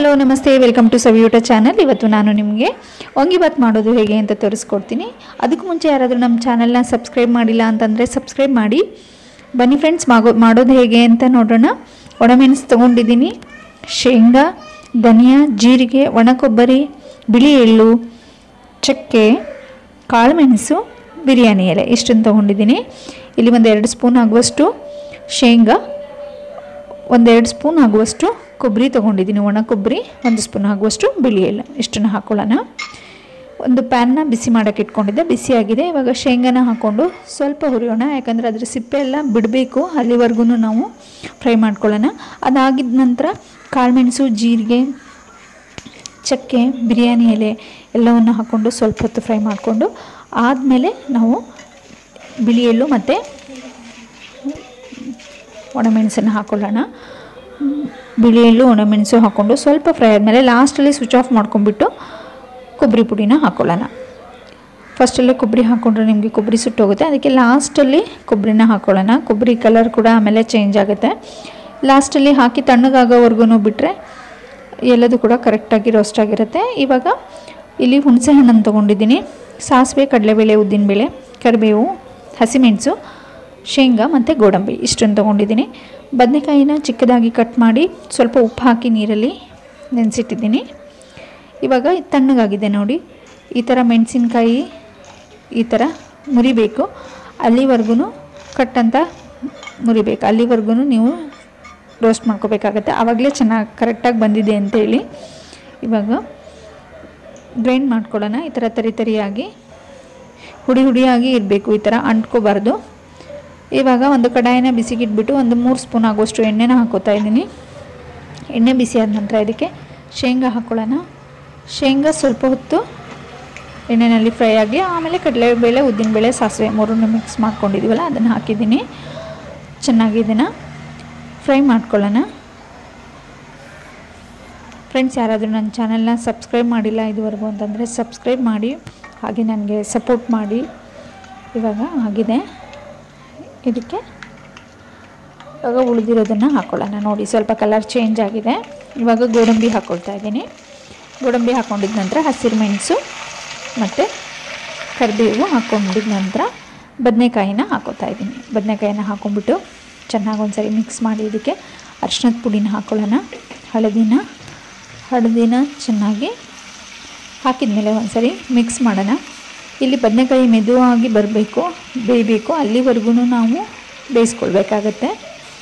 hello ನಮಸ್ತೆ welcome to ಸವಿಯೂಟ channel ಇವತ್ತು ನಾನು ನಿಮಗೆ ವಾಂಗಿಬಾತ್ ಮಾಡೋದು ಹೇಗೆ ಅಂತ ತೋರಿಸ್ಕೊಡ್ತೀನಿ ಅದಕ್ಕೂ ಮುಂಚೆ ಯಾರಾದರೂ ನಮ್ಮ ಚಾನಲ್ನ ಸಬ್ಸ್ಕ್ರೈಬ್ ಮಾಡಿಲ್ಲ ಅಂತಂದರೆ ಸಬ್ಸ್ಕ್ರೈಬ್ ಮಾಡಿ ಬನ್ನಿ ಫ್ರೆಂಡ್ಸ್ ಮಾಗೋ ಮಾಡೋದು ಹೇಗೆ ಅಂತ ನೋಡೋಣ ಒಣಮೆಣಸು ತೊಗೊಂಡಿದ್ದೀನಿ ಶೇಂಗಾ ಧನಿಯಾ ಜೀರಿಗೆ ಒಣ ಕೊಬ್ಬರಿ ಬಿಳಿ ಎಳ್ಳು ಚಕ್ಕೆ ಕಾಳುಮೆಣಸು ಬಿರಿಯಾನಿ ಎಲೆ ಇಷ್ಟನ್ನು ತೊಗೊಂಡಿದ್ದೀನಿ ಇಲ್ಲಿ ಒಂದು ಎರಡು ಸ್ಪೂನ್ ಆಗುವಷ್ಟು ಶೇಂಗಾ ಒಂದೆರಡು ಸ್ಪೂನ್ ಆಗುವಷ್ಟು ಕೊಬ್ಬರಿ ತೊಗೊಂಡಿದ್ದೀನಿ ಒಣ ಕೊಬ್ಬರಿ ಒಂದು ಸ್ಪೂನ್ ಆಗುವಷ್ಟು ಬಿಳಿ ಎಳ್ಳು ಇಷ್ಟನ್ನು ಹಾಕ್ಕೊಳ್ಳೋಣ ಒಂದು ಪ್ಯಾನ್ನ ಬಿಸಿ ಮಾಡೋಕ್ಕೆ ಇಟ್ಕೊಂಡಿದ್ದೆ ಬಿಸಿಯಾಗಿದೆ ಇವಾಗ ಶೇಂಗಾನ ಹಾಕ್ಕೊಂಡು ಸ್ವಲ್ಪ ಹುರಿಯೋಣ ಯಾಕಂದರೆ ಅದ್ರ ಸಿಪ್ಪೆ ಎಲ್ಲ ಬಿಡಬೇಕು ಅಲ್ಲಿವರೆಗೂ ನಾವು ಫ್ರೈ ಮಾಡ್ಕೊಳ್ಳೋಣ ಅದಾಗಿದ ನಂತರ ಕಾಳುಮೆಣಸು ಜೀರಿಗೆ ಚಕ್ಕೆ ಬಿರಿಯಾನಿ ಎಲೆ ಎಲ್ಲವನ್ನು ಹಾಕ್ಕೊಂಡು ಸ್ವಲ್ಪ ಹೊತ್ತು ಫ್ರೈ ಮಾಡಿಕೊಂಡು ಆದಮೇಲೆ ನಾವು ಬಿಳಿ ಎಳ್ಳು ಮತ್ತು ಒಣಮೆಣಸನ್ನು ಹಾಕ್ಕೊಳ್ಳೋಣ ಬಿಳಿ ಎಳ್ಳು ಒಣಮೆಣಸು ಹಾಕ್ಕೊಂಡು ಸ್ವಲ್ಪ ಫ್ರೈ ಆದಮೇಲೆ ಲಾಸ್ಟಲ್ಲಿ ಸ್ವಿಚ್ ಆಫ್ ಮಾಡ್ಕೊಂಡ್ಬಿಟ್ಟು ಕೊಬ್ಬರಿ ಪುಡಿನ ಹಾಕ್ಕೊಳ್ಳೋಣ ಫಸ್ಟಲ್ಲೇ ಕೊಬ್ಬರಿ ಹಾಕ್ಕೊಂಡ್ರೆ ನಿಮಗೆ ಕೊಬ್ಬರಿ ಸುಟ್ಟೋಗುತ್ತೆ ಅದಕ್ಕೆ ಲಾಸ್ಟಲ್ಲಿ ಕೊಬ್ಬರಿನ ಹಾಕ್ಕೊಳ್ಳೋಣ ಕೊಬ್ಬರಿ ಕಲರ್ ಕೂಡ ಆಮೇಲೆ ಚೇಂಜ್ ಆಗುತ್ತೆ ಲಾಸ್ಟಲ್ಲಿ ಹಾಕಿ ತಣ್ಣಗಾಗೋವರೆಗೂ ಬಿಟ್ಟರೆ ಎಲ್ಲದೂ ಕೂಡ ಕರೆಕ್ಟಾಗಿ ರೋಸ್ಟ್ ಆಗಿರುತ್ತೆ ಇವಾಗ ಇಲ್ಲಿ ಹುಣಸೆ ಹಣ್ಣನ್ನು ತೊಗೊಂಡಿದ್ದೀನಿ ಸಾಸಿವೆ ಕಡಲೆಬೇಳೆ ಉದ್ದಿನಬೇಳೆ ಕರಿಬೇವು ಹಸಿಮೆಣಸು ಶೇಂಗಾ ಮತ್ತು ಗೋಡಂಬಿ ಇಷ್ಟನ್ನು ತೊಗೊಂಡಿದ್ದೀನಿ ಬದನೆಕಾಯಿನ ಚಿಕ್ಕದಾಗಿ ಕಟ್ ಮಾಡಿ ಸ್ವಲ್ಪ ಉಪ್ಪು ಹಾಕಿ ನೀರಲ್ಲಿ ನೆನೆಸಿಟ್ಟಿದ್ದೀನಿ ಇವಾಗ ಇದು ತಣ್ಣಗಾಗಿದೆ ನೋಡಿ ಈ ಥರ ಮೆಣಸಿನ್ಕಾಯಿ ಈ ಥರ ಮುರಿಬೇಕು ಅಲ್ಲಿವರೆಗೂ ಕಟ್ಟಂತ ಮುರಿಬೇಕು ಅಲ್ಲಿವರೆಗೂ ನೀವು ರೋಸ್ಟ್ ಮಾಡ್ಕೋಬೇಕಾಗತ್ತೆ ಆವಾಗಲೇ ಚೆನ್ನಾಗಿ ಕರೆಕ್ಟಾಗಿ ಬಂದಿದೆ ಅಂತೇಳಿ ಇವಾಗ ಗ್ರೈಂಡ್ ಮಾಡ್ಕೊಳ್ಳೋಣ ಈ ಥರ ತರಿ ತರಿಯಾಗಿ ಹುಡಿ ಹುಡಿಯಾಗಿ ಇರಬೇಕು ಈ ಥರ ಅಂಟ್ಕೋಬಾರ್ದು ಇವಾಗ ಒಂದು ಕಡಾಯಿನ ಬಿಸಿಗಿಟ್ಬಿಟ್ಟು ಒಂದು ಮೂರು ಸ್ಪೂನ್ ಆಗುವಷ್ಟು ಎಣ್ಣೆನ ಹಾಕೋತಾ ಇದ್ದೀನಿ ಎಣ್ಣೆ ಬಿಸಿ ಆದ ನಂತರ ಇದಕ್ಕೆ ಶೇಂಗಾ ಹಾಕ್ಕೊಳ್ಳೋಣ ಶೇಂಗಾ ಸ್ವಲ್ಪ ಹೊತ್ತು ಎಣ್ಣೆಯಲ್ಲಿ ಫ್ರೈ ಆಗಿ ಆಮೇಲೆ ಕಡಲೆಬೇಳೆ ಉದ್ದಿನಬೇಳೆ ಸಾಸಿವೆ ಮೂರನ್ನು ಮಿಕ್ಸ್ ಮಾಡ್ಕೊಂಡಿದ್ದೀವಲ್ಲ ಅದನ್ನು ಹಾಕಿದ್ದೀನಿ ಚೆನ್ನಾಗಿ ಇದನ್ನು ಫ್ರೈ ಮಾಡ್ಕೊಳ್ಳೋಣ ಫ್ರೆಂಡ್ಸ್ ಯಾರಾದರೂ ನನ್ನ ಚಾನಲ್ನ ಸಬ್ಸ್ಕ್ರೈಬ್ ಮಾಡಿಲ್ಲ ಇದುವರೆಗೂ ಅಂತಂದರೆ ಸಬ್ಸ್ಕ್ರೈಬ್ ಮಾಡಿ ಹಾಗೆ ನನಗೆ ಸಪೋರ್ಟ್ ಮಾಡಿ ಇವಾಗ ಆಗಿದೆ ಇದಕ್ಕೆ ಇವಾಗ ಉಳಿದಿರೋದನ್ನು ಹಾಕ್ಕೊಳ್ಳೋಣ ನೋಡಿ ಸ್ವಲ್ಪ ಕಲರ್ ಚೇಂಜ್ ಆಗಿದೆ ಇವಾಗ ಗೋಡಂಬಿ ಹಾಕ್ಕೊಳ್ತಾ ಇದ್ದೀನಿ ಗೋಡಂಬಿ ಹಾಕ್ಕೊಂಡಿದ ನಂತರ ಹಸಿರು ಮೆಣಸು ಮತ್ತು ಕರಿಬೇವು ಹಾಕ್ಕೊಂಡಿದ ನಂತರ ಬದನೆಕಾಯಿನ ಹಾಕೋತಾ ಇದ್ದೀನಿ ಬದನೆಕಾಯಿನ ಹಾಕ್ಕೊಂಬಿಟ್ಟು ಚೆನ್ನಾಗಿ ಒಂದ್ಸರಿ ಮಿಕ್ಸ್ ಮಾಡಿ ಇದಕ್ಕೆ ಅರ್ಶಿನದ ಪುಡಿನ ಹಾಕ್ಕೊಳ್ಳೋಣ ಹಳದಿನ ಹಳದಿನ ಚೆನ್ನಾಗಿ ಹಾಕಿದ ಮೇಲೆ ಒಂದ್ಸರಿ ಮಿಕ್ಸ್ ಮಾಡೋಣ ಇಲ್ಲಿ ಬದನೆಕಾಯಿ ಮೆದುವಾಗಿ ಬರಬೇಕು ಬೇಯಬೇಕು ಅಲ್ಲಿವರೆಗೂ ನಾವು ಬೇಯಿಸ್ಕೊಳ್ಬೇಕಾಗತ್ತೆ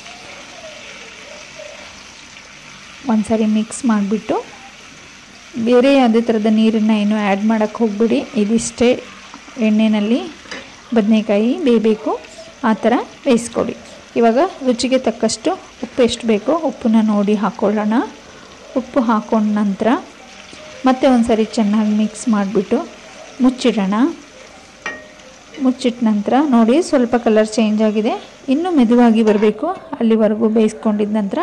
ಒಂದ್ಸರಿ ಮಿಕ್ಸ್ ಮಾಡಿಬಿಟ್ಟು ಬೇರೆ ಯಾವುದೇ ಥರದ ನೀರನ್ನು ಏನು ಆ್ಯಡ್ ಮಾಡೋಕ್ಕೆ ಹೋಗ್ಬಿಡಿ ಇದಿಷ್ಟೇ ಎಣ್ಣೆಯಲ್ಲಿ ಬದನೆಕಾಯಿ ಬೇಯಬೇಕು ಆ ಥರ ಬೇಯಿಸ್ಕೊಡಿ ಇವಾಗ ರುಚಿಗೆ ತಕ್ಕಷ್ಟು ಉಪ್ಪು ಎಷ್ಟು ಬೇಕೋ ಉಪ್ಪನ್ನ ನೋಡಿ ಹಾಕ್ಕೊಳ್ಳೋಣ ಉಪ್ಪು ಹಾಕ್ಕೊಂಡ ನಂತರ ಮತ್ತೆ ಒಂದು ಸರಿ ಚೆನ್ನಾಗಿ ಮಿಕ್ಸ್ ಮಾಡಿಬಿಟ್ಟು ಮುಚ್ಚಿಡೋಣ ಮುಚ್ಚಿಟ್ಟ ನಂತರ ನೋಡಿ ಸ್ವಲ್ಪ ಕಲರ್ ಚೇಂಜ್ ಆಗಿದೆ ಇನ್ನೂ ಮೆದುವಾಗಿ ಬರಬೇಕು ಅಲ್ಲಿವರೆಗೂ ಬೇಯಿಸ್ಕೊಂಡಿದ್ದ ನಂತರ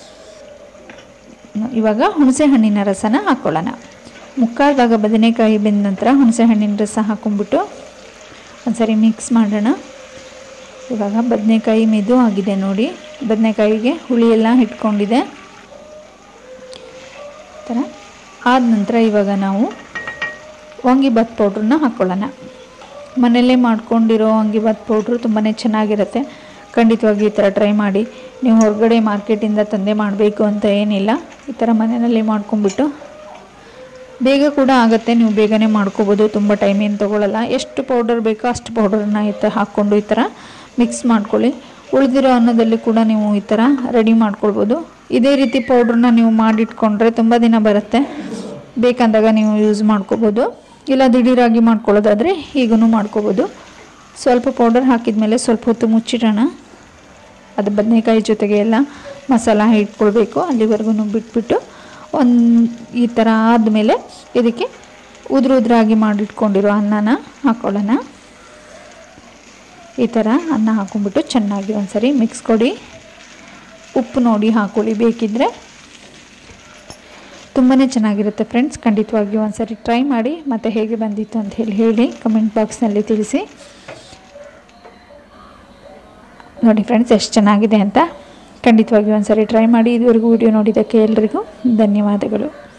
ಇವಾಗ ಹುಣಸೆ ಹಣ್ಣಿನ ರಸನ ಹಾಕ್ಕೊಳ್ಳೋಣ ಮುಕ್ಕಾಲು ಭಾಗ ಬದನೆಕಾಯಿ ಬೆಂದ ನಂತರ ಹುಣಸೆ ಹಣ್ಣಿನ ರಸ ಹಾಕ್ಕೊಂಬಿಟ್ಟು ಒಂದ್ಸರಿ ಮಿಕ್ಸ್ ಮಾಡೋಣ ಇವಾಗ ಬದನೆಕಾಯಿ ಮೆದು ಆಗಿದೆ ನೋಡಿ ಬದನೆಕಾಯಿಗೆ ಹುಳಿ ಎಲ್ಲ ಇಟ್ಕೊಂಡಿದೆ ಥರ ಆದ ನಂತರ ಇವಾಗ ನಾವು ವಾಂಗಿಬಾತ್ ಪೌಡ್ರನ್ನ ಹಾಕ್ಕೊಳ್ಳೋಣ ಮನೆಯಲ್ಲೇ ಮಾಡ್ಕೊಂಡಿರೋ ವಾಂಗಿಬಾತ್ ಪೌಡ್ರು ತುಂಬಾ ಚೆನ್ನಾಗಿರುತ್ತೆ ಖಂಡಿತವಾಗಿ ಈ ಥರ ಟ್ರೈ ಮಾಡಿ ನೀವು ಹೊರಗಡೆ ಮಾರ್ಕೆಟಿಂದ ತಂದೆ ಮಾಡಬೇಕು ಅಂತ ಏನಿಲ್ಲ ಈ ಥರ ಮನೆಯಲ್ಲಿ ಮಾಡ್ಕೊಂಬಿಟ್ಟು ಬೇಗ ಕೂಡ ಆಗುತ್ತೆ ನೀವು ಬೇಗನೆ ಮಾಡ್ಕೋಬೋದು ತುಂಬ ಟೈಮ್ ಏನು ತೊಗೊಳ್ಳಲ್ಲ ಎಷ್ಟು ಪೌಡರ್ ಬೇಕೋ ಅಷ್ಟು ಪೌಡರನ್ನ ಈ ಥರ ಹಾಕ್ಕೊಂಡು ಈ ಥರ ಮಿಕ್ಸ್ ಮಾಡ್ಕೊಳ್ಳಿ ಉಳಿದಿರೋ ಅನ್ನದಲ್ಲಿ ಕೂಡ ನೀವು ಈ ಥರ ರೆಡಿ ಮಾಡ್ಕೊಳ್ಬೋದು ಇದೇ ರೀತಿ ಪೌಡ್ರನ್ನ ನೀವು ಮಾಡಿಟ್ಕೊಂಡ್ರೆ ತುಂಬ ದಿನ ಬರುತ್ತೆ ಬೇಕಂದಾಗ ನೀವು ಯೂಸ್ ಮಾಡ್ಕೋಬೋದು ಇಲ್ಲ ದಿಢೀರಾಗಿ ಮಾಡ್ಕೊಳ್ಳೋದಾದರೆ ಹೀಗೂ ಮಾಡ್ಕೋಬೋದು ಸ್ವಲ್ಪ ಪೌಡರ್ ಹಾಕಿದ ಮೇಲೆ ಸ್ವಲ್ಪ ಹೊತ್ತು ಮುಚ್ಚಿಡೋಣ ಅದು ಬದನೆಕಾಯಿ ಜೊತೆಗೆ ಎಲ್ಲ ಮಸಾಲ ಇಟ್ಕೊಳ್ಬೇಕು ಅಲ್ಲಿವರೆಗೂ ಬಿಟ್ಬಿಟ್ಟು ಒಂದು ಈ ಥರ ಆದಮೇಲೆ ಇದಕ್ಕೆ ಉದುರು ಉದುರಾಗಿ ಮಾಡಿಟ್ಕೊಂಡಿರೋ ಅನ್ನನ ಹಾಕ್ಕೊಳ್ಳೋಣ ಈ ಥರ ಅನ್ನ ಹಾಕ್ಕೊಂಬಿಟ್ಟು ಚೆನ್ನಾಗಿ ಒಂದ್ಸರಿ ಮಿಕ್ಸ್ ಕೊಡಿ ಉಪ್ಪು ನೋಡಿ ಹಾಕ್ಕೊಳ್ಳಿ ಬೇಕಿದ್ದರೆ ತುಂಬಾ ಚೆನ್ನಾಗಿರುತ್ತೆ ಫ್ರೆಂಡ್ಸ್ ಖಂಡಿತವಾಗಿಯೂ ಒಂದ್ಸರಿ ಟ್ರೈ ಮಾಡಿ ಮತ್ತು ಹೇಗೆ ಬಂದಿತ್ತು ಅಂತ ಹೇಳಿ ಹೇಳಿ ಕಮೆಂಟ್ ಬಾಕ್ಸ್ನಲ್ಲಿ ತಿಳಿಸಿ ನೋಡಿ ಫ್ರೆಂಡ್ಸ್ ಎಷ್ಟು ಚೆನ್ನಾಗಿದೆ ಅಂತ ಖಂಡಿತವಾಗಿಯೂ ಒಂದ್ಸರಿ ಟ್ರೈ ಮಾಡಿ ಇದುವರೆಗೂ ವಿಡಿಯೋ ನೋಡಿದ್ದಕ್ಕೆ ಎಲ್ರಿಗೂ ಧನ್ಯವಾದಗಳು